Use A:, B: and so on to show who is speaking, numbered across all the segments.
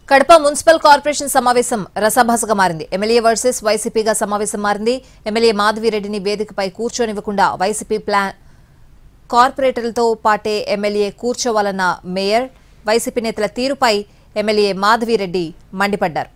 A: Kadapa municipal corporation సమావేశం రసభాసగా మారింది MLA versus వైసీపీగా సమావేశం మారింది ఎమ్మెల్యే మాధవిరెడ్డిని వేదికపై కూర్చోనివ్వకుండా వైసీపీ ప్లాన్ కార్పొరేటర్లతో పాటే ఎమ్మెల్యే కూర్చోవాలన్న మేయర్ వైసీపీ నేతల తీరుపై ఎమ్మెల్యే మాధవిరెడ్డి మండిపడ్డారు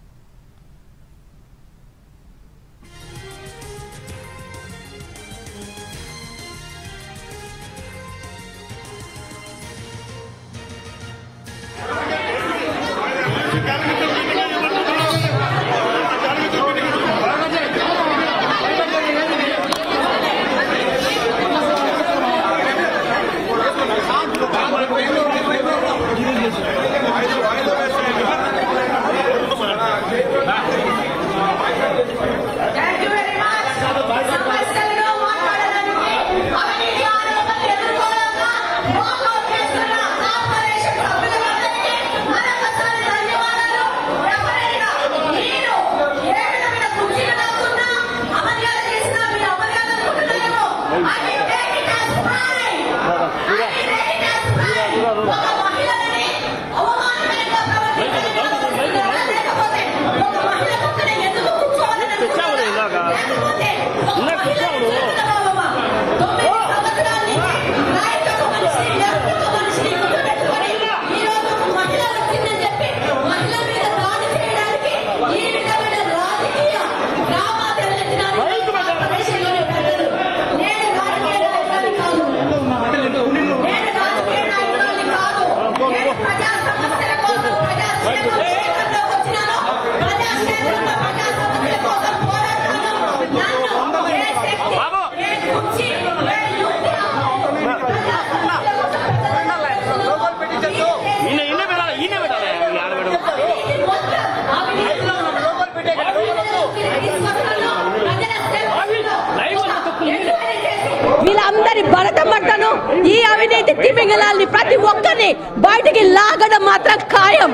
B: సమస్యలను మాట్లాడడానికి అవినీతి ఆరోపణలు ఎదుర్కోలేక వాకౌట్ చేస్తున్న కార్పొరేషన్ సభ్యులందరికీ మరొకసారి ధన్యవాదాలు. ఎవరైనా మీరు ఏ విధమైన కుర్చీలు కాకుండా అమర్యాద చేసినా మీరు అమర్యాద అనుకుంటున్నారేమో. I will take it as pride. I will take it as pride. ఒక మహిళని అవమానకరంగా ప్రవర్తించడం లేకపోతే ఒక మహిళ పక్కన ఎందుకు కూర్చోవాలని
C: తెచ్చావులే ఇలాగా.
B: లేకపోతే ఒక
C: ఇలా
B: మహిళ
C: తెచ్చావు.
B: జీవితకాలమా? తొమ్మిది సంవత్సరాల నుంచి నాయకత్వ మనిషిని, వ్యక్తిత్వ మనిషిని గుర్తుపెట్టుకొని ఈ రోజు ఒక మహిళ వచ్చిందని చెప్పి మహిళ మీద దాడి చేయడానికి ఈ విధమైన రాజకీయ డ్రామా తెరలించడానికి కార్పొరేషన్లోని పెద్దలు. నేను రాజకీయ నాయకురాలిని కాదు. నేను రాజకీయ నాయకురాలిని కాదు. నేను ప్రజా సమస్యల కోసం, ప్రజా క్షేత్రంలోకి వచ్చినాను. ప్రజా క్షేత్రంలో ప్రజా సమస్యల కోసం పోరాడుతాను. నన్ను ఏ శక్తి, ఏ కుర్చీ, ఏ యుక్తి ప్రజా సమస్యల కోసం ప్రజలను
C: ఈయన ఈయన పెట్టాలి ఈయన పెట్టాలి ఆడ పెట్టాలి
B: అవినీతి మొత్తం, అవినీతిలో
D: వీళ్ళందరి భరతమట్టను ఈ అవినీతి తిమింగలాల్ని ప్రతి ఒక్కరిని బయటికి లాగడం మాత్రం ఖాయం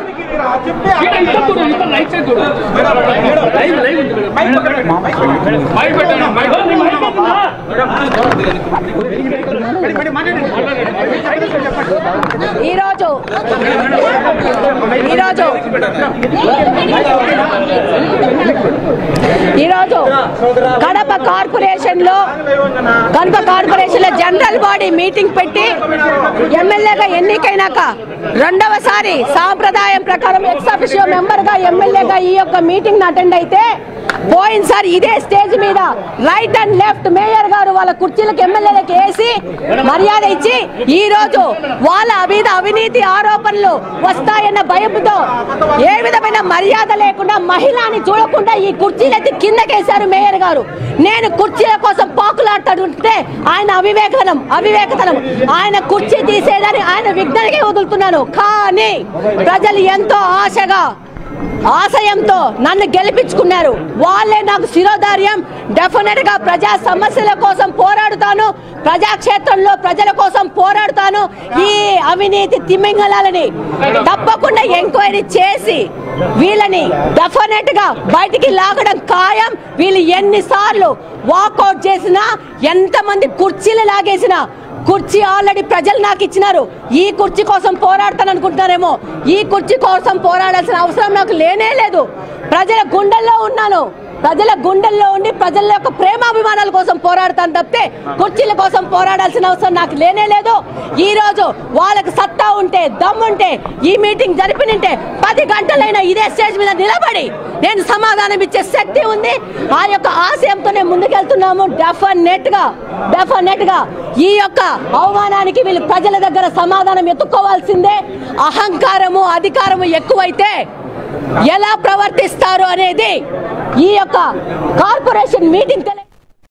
D: ఈరోజు ఈరోజు ఈరోజు కడప కార్పొరేషన్ లో కడప కార్పొరేషన్ లో జనరల్ బాడీ మీటింగ్ పెట్టి ఎమ్మెల్యేగా ఎన్నికైనాక రెండవసారి సాంప్రదాయం ప్రకారం ఎక్స్ అఫిషియో మెంబర్ గా ఎమ్మెల్యేగా ఈ యొక్క మీటింగ్ అటెండ్ అయితే పోయినసారి ఇదే స్టేజ్ మీద రైట్ అండ్ లెఫ్ట్ మేయర్ గారు వాళ్ళ కుర్చీలకు ఎమ్మెల్యేలకు వేసి మర్యాద ఇచ్చి ఈ రోజు వాళ్ళ మీద అవినీతి ఆరోపణలు వస్తాయన్న భయంతో ఏ విధమైన మర్యాద లేకుండా మహిళని చూడకుండా ఈ కుర్చీలెత్తి కిందకేశారు మేయర్ గారు నేను కుర్చీల కోసం పాకులాడుతుంటే ఆయన అవివేకనం అవివేకతనం ఆయన కుర్చీ తీసేదని ఆయన విజ్ఞానికే వదులుతున్నాను కానీ ప్రజలు ఎంతో ఆశగా ఆశయంతో నన్ను గెలిపించుకున్నారు వాళ్ళే నాకు శిరోధార్యం డెఫినెట్ గా ప్రజా సమస్యల కోసం పోరాడుతాను ప్రజాక్షేత్రంలో ప్రజల కోసం పోరాడుతాను ఈ అవినీతి తిమింగళాలని తప్పకుండా ఎంక్వైరీ చేసి వీళ్ళని డెఫినెట్ గా బయటికి లాగడం ఖాయం వీళ్ళు ఎన్నిసార్లు వాకౌట్ చేసినా ఎంతమంది కుర్చీలు లాగేసినా కుర్చీ ఆల్రెడీ ప్రజలు నాకు ఇచ్చినారు ఈ కుర్చీ కోసం పోరాడతాను అనుకుంటున్నారేమో ఈ కుర్చీ కోసం పోరాడాల్సిన అవసరం నాకు లేనే లేదు ప్రజల గుండెల్లో ఉన్నాను ప్రజల గుండెల్లో ఉండి ప్రజల యొక్క ప్రేమాభిమానాల కోసం పోరాడతాను తప్పితే కుర్చీల కోసం పోరాడాల్సిన అవసరం నాకు లేనే లేదు ఈ రోజు వాళ్ళకి సత్తా ఉంటే దమ్ముంటే ఈ మీటింగ్ జరిపినింటే పది గంటలైనా ఇదే స్టేజ్ మీద నిలబడి నేను సమాధానం ఇచ్చే శక్తి ఉంది ఆ యొక్క ఆశయంతోనే ముందుకెళ్తున్నాము డెఫినెట్ గా డెఫినెట్ గా ఈ యొక్క అవమానానికి వీళ్ళు ప్రజల దగ్గర సమాధానం ఎత్తుకోవాల్సిందే అహంకారము అధికారము ఎక్కువైతే ఎలా ప్రవర్తిస్తారు అనేది ఈ యొక్క కార్పొరేషన్ మీటింగ్ తెలి